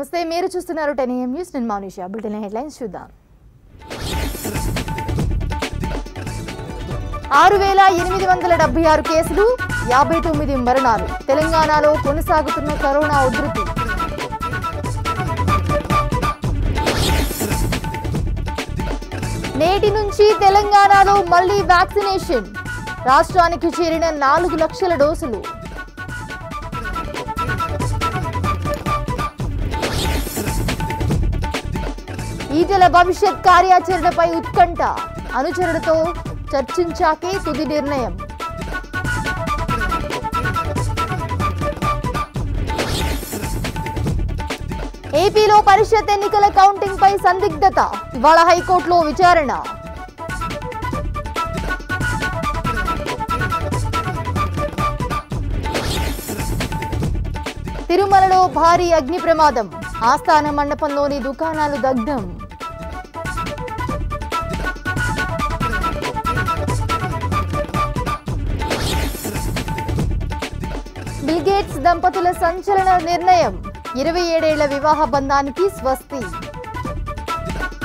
నమస్తే మీరు చూస్తున్నారు టెన్ ఏఎం న్యూస్ నేను మౌనిషా బులెటిన్ హెడ్లైన్స్ చూద్దాం ఆరు వేల ఎనిమిది వందల డెబ్బై ఆరు కేసులు యాభై తొమ్మిది మరణాలు తెలంగాణలో కొనసాగుతున్న కరోనా ఉధృతి నేటి నుంచి తెలంగాణలో మళ్లీ వ్యాక్సినేషన్ రాష్ట్రానికి చేరిన నాలుగు లక్షల డోసులు ఈటెల భవిష్యత్ కార్యాచరణపై ఉత్కంఠ అనుచరులతో చర్చించాకే తుది నిర్ణయం ఏపీలో పరిషత్ ఎన్నికల కౌంటింగ్ పై సందిగ్ధత ఇవాళ హైకోర్టులో విచారణ తిరుమలలో భారీ అగ్ని ప్రమాదం ఆస్థాన మండపంలోని దుకాణాలు దగ్ధం బిల్గేట్స్ దంపతుల సంచలన నిర్ణయం ఇరవై ఏడేళ్ల వివాహ బంధానికి స్వస్తి